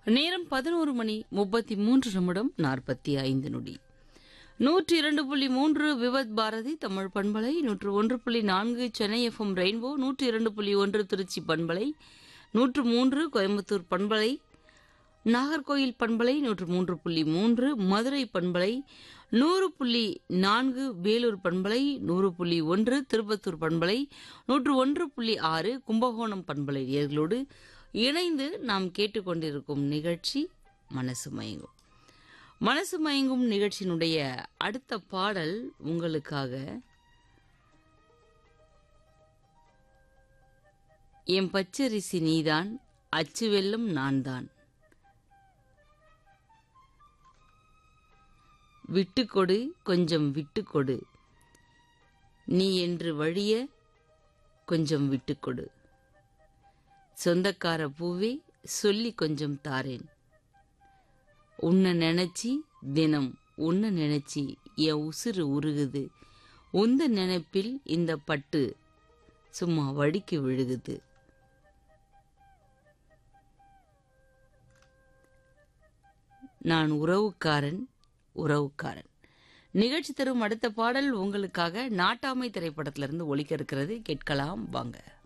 நேரம் பதினோரு மணி முப்பத்தி மூன்று நிமிடம் நாற்பத்தி ஐந்து நொடி நூற்றி இரண்டு புள்ளி மூன்று விவத் பாரதி தமிழ் பண்பலை நூற்று ஒன்று புள்ளி நான்கு சென்னை எஃப்எம் ரெயின்போ நூற்றி இரண்டு புள்ளி ஒன்று திருச்சி பண்பலை நூற்று மூன்று கோயம்புத்தூர் பண்பலை நாகர்கோயில் பண்பலை நூற்று மூன்று புள்ளி மூன்று மதுரை பண்பலை நூறு புள்ளி நான்கு வேலூர் பண்பலை நூறு புள்ளி ஒன்று திருப்பத்தூர் பண்பலை நூற்று ஒன்று புள்ளி ஆறு கும்பகோணம் பண்பலை நேர்களோடு இணைந்து நாம் கேட்டுக்கொண்டிருக்கும் நிகழ்ச்சி மனசு மயங்கும் மனசு மயங்கும் நிகழ்ச்சியினுடைய அடுத்த பாடல் உங்களுக்காக என் பச்சரிசி நீதான் அச்சு வெல்லும் நான் தான் விட்டுக்கொடு கொஞ்சம் விட்டுக்கொடு நீ என்று வழிய கொஞ்சம் விட்டுக்கொடு சொந்தக்கார பூவே சொல்லி கொஞ்சம் தாரேன் உன்னை நினைச்சி தினம் உன்னை நினைச்சி என் உசுறு உருகுது உந்த நினைப்பில் இந்த பட்டு சும்மா வடிக்கு விழுகுது நான் உறவுக்காரன் உறவுக்காரன் நிகழ்ச்சி தரும் அடுத்த பாடல் உங்களுக்காக நாட்டாமை திரைப்படத்திலிருந்து ஒலிக்க இருக்கிறது கேட்கலாம் வாங்க